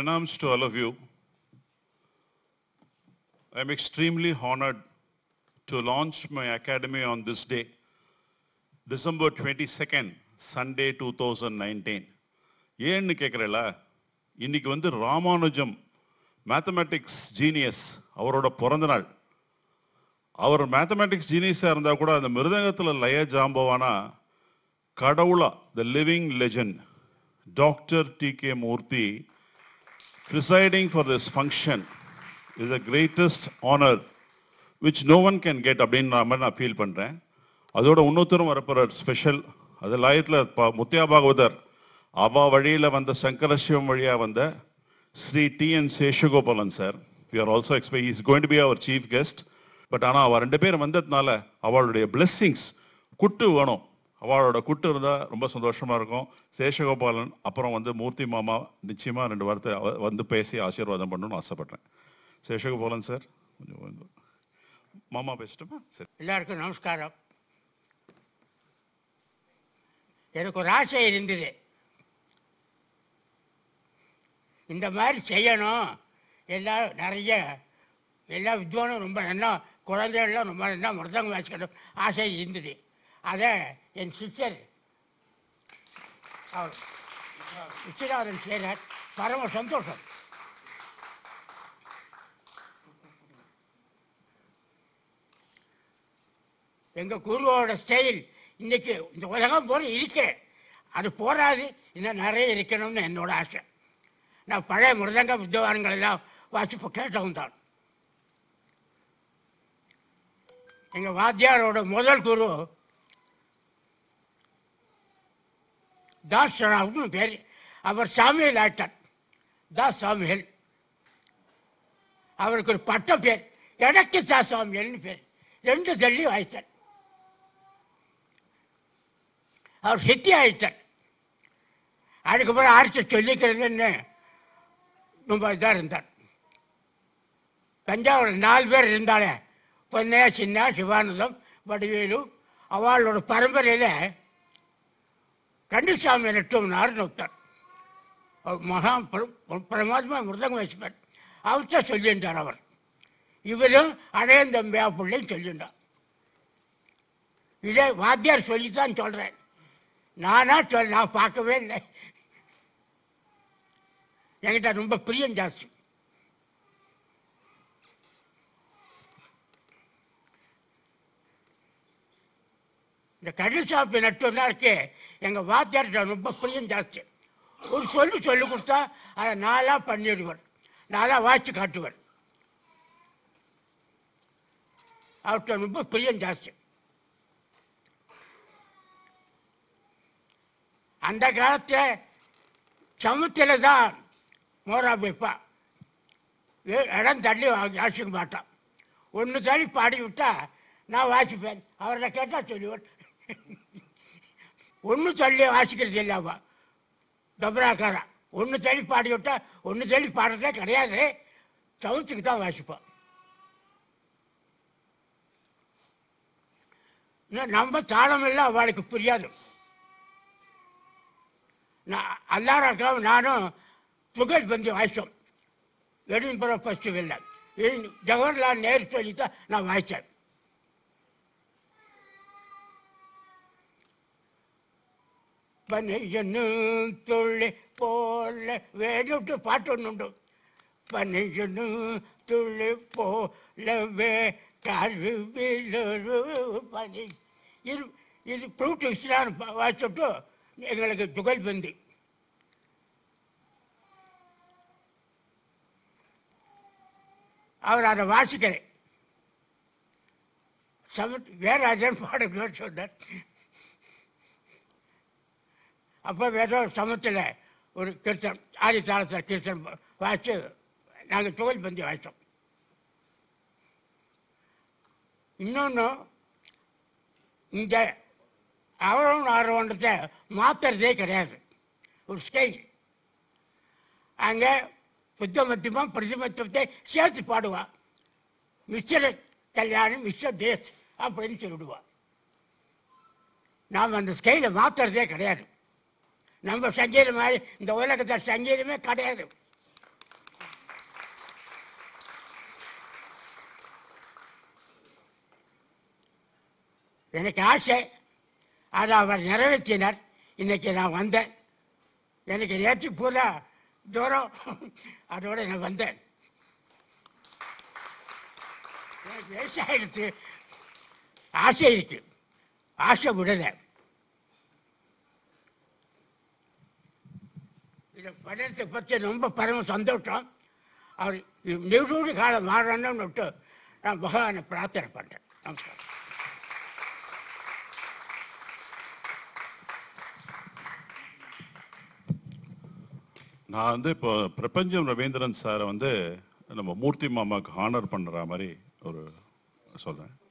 pranams to all of you. I'm extremely honored to launch my academy on this day, December 22nd, Sunday 2019. ஏன்னு கேட்குறல இன்னைக்கு வந்து Ramanujam mathematics genius அவரோட பிறந்த நாள் அவர் mathematics ஜீனியஸாக இருந்தால் கூட அந்த மிருதங்கத்தில் லய ஜாம்பவானா கடவுளா the living legend doctor T K Murthy presiding for this function is the greatest honor which no one can get அப்படின்னு நான் மாதிரி நான் ஃபீல் பண்ணுறேன் அதோட இன்னொருத்தரும் வரப்போகிறார் ஸ்பெஷல் அது லயத்தில் ப முத்தியா பாகவதர் அவா வழியில் வந்த சங்கரசிவம் வழியாக வந்த Shri T N Seshagopalan sir we are also expect is going to be our chief guest but ஆனால் அவள் ரெண்டு பேர் வந்ததுனால அவளுடைய blessings குட்டு வேணும் அவளோட குட்டு இருந்தால் ரொம்ப சந்தோஷமா இருக்கும் சேஷகோபாலன் அப்புறம் வந்து மூர்த்தி மாமா நிச்சயமா ரெண்டு வார்த்தை அவ- வந்து பேசி ஆசீர்வாதம் பண்ணணும்னு ஆசைப்படுறேன் சேஷகோபாலன் சார் கொஞ்சம் வந்து மாமா பேசட்டுமா சரி எல்லாருக்கும் நமஸ்காரம் எனக்கு ஒரு ஆசை இருந்தது இந்த மாதிரி செய்யணும் எல்லாம் நிறைய எல்லா வித்வானும் ரொம்ப நல்லா குழந்தைகள்லாம் ரொம்ப நல்லா மிருதங்கம் வாசிக்கணும் ஆசை இருந்தது அதை என் சிஸ்டர் அவர் விஸ்வநாதன் செய்கிறார் பரம சந்தோஷம் எங்க குருவோட ஸ்டைல் இன்னைக்கு இந்த உலகம் போல இருக்கு அது போராது இன்னும் நிறைய இருக்கணும்னு என்னோட ஆசை நான் பழைய மிருதங்க வித்வான்கள் எல்லாம் வாசிப்பு கேட்டவன் தான் எங்க வாத்தியாரோட முதல் குரு தாஸ் ராவ்னு பேர் அவர் சாமியல் ஆக்டர் தாஸ் சாமியல் அவருக்கு ஒரு பட்டம் பேர் எனக்கு சாமியல்னு பேர் ரெண்டு தள்ளி வாய்ச்சார் அவர் சித்தி ஆயிட்டார் அதுக்கப்புறம் ஆர்ச்சி சொல்லிக்கிறதுன்னு ரொம்ப இதாக இருந்தார் தஞ்சாவூர் நாலு பேர் இருந்தாலே பொன்னையா சின்ன சிவானந்தம் வடிவேலு அவளோட பரம்பரையில் கண்டிசாமி நட்டுவனார்னு ஒருத்தர் அவர் மகா பிர- பிரமாதமா மிருதங்க வச்சுப்பார் அவர்கிட்ட சொல்லியிருந்தார் அவர் இவரும் அடையன் தம்பியா பிள்ளைன்னு சொல்லியிருந்தார் இதை வாத்தியார் சொல்லித்தான் சொல்றேன் நானா சொல் நான் பார்க்கவே இல்லை என்கிட்ட ரொம்ப பிரியம் ஜாஸ்தி இந்த கடிசாப்பி நட்டுன்னா இருக்கு எங்க வாத்தியார்கிட்ட ரொம்ப பிரியம் ஜாஸ்தி ஒரு சொல்லு சொல்லி கொடுத்தா அதை நாளா பண்ணிடுவார் நாளா வாய்ச்சி காட்டுவார் அவர்கிட்ட ரொம்ப பிரியம் ஜாஸ்தி அந்த காலத்துல சமத்துல தான் மோரா வைப்பா ஏ- இடம் தள்ளி வா- வாசிக்க மாட்டான் ஒன்று தள்ளி பாடி விட்டா நான் வாசிப்பேன் அவரை கேட்டால் சொல்லுவேன் ஒன்று தள்ளி வாசிக்கிறது இல்லை அவ டபராக்காரா ஒன்று தள்ளி பாடி விட்டா ஒன்று தள்ளி பாடுறதே கிடையாது சவுத்துக்கு தான் வாசிப்பான் இன்னும் நம்ம தாளம் இல்லை அவளுக்கு புரியாது நான் அல்லாராக்காவும் நானும் புகழ் பந்தி வாய்ச்சோம் எடின்புற ஃபெஸ்டிவலில் ஜவஹர்லால் நேரு சொல்லி தான் நான் வாய்ச்சேன் பனிஜனு துள்ளி போல வேணுட்டு பாட்டு ஒன்று உண்டு பனிஜனு துள்ளி போலவே கருவிலொரு பனி இது இது ஃப்ளூட் இஸ்லான்னு வாய்ச்சிட்டு எங்களுக்கு துகள் பந்தி அவர் அதை வாசிக்கலை சம வேறாஜன் பாடுங்கன்னு சொன்னார் அப்போ வேற சமத்தில் ஒரு கிருத்தம் ஆதி தாளத்தில் கிருத்தம் வாசித்து நாங்கள் துகள் பந்தி வாசித்தோம் இன்னொன்று இந்த அவரம் ஆர்வன்றத்தை மாத்துறதே கிடையாது ஒரு ஸ்டைல் அங்கே புத்தமத்தியமும் பிரதிமத்துவத்தை சேர்த்து பாடுவா மிஸ்டர் கல்யாணம் மிஸ்டர் தேஸ் அப்படின்னு சொல்லிடுவா நாம் அந்த ஸ்டைலை மாத்துறதே கிடையாது நம்ம சங்கீதம் மாதிரி இந்த உலகத்தில் சங்கீதமே கிடையாது எனக்கு ஆசை அதை அவர் நிறைவேற்றினார் இன்னைக்கு நான் வந்தேன் எனக்கு நேற்று பூரா ஜுரம் அதோட நான் வந்தேன் எனக்கு வயசாயிடுச்சு ஆசை இருக்கு ஆசை விடலை இதை படத்தை பற்றி ரொம்ப பரம சந்தோஷம் அவர் நெடுடு காலம் வாழணும்னு விட்டு நான் பகவானை பிரார்த்தனை பண்ணுறேன் நமஸ்காரம் நான் வந்து இப்போ பிரபஞ்சம் ரவீந்திரன் சாரை வந்து நம்ம மூர்த்தி மாமாக்கு ஹானர் பண்ணுற மாதிரி ஒரு சொல்கிறேன்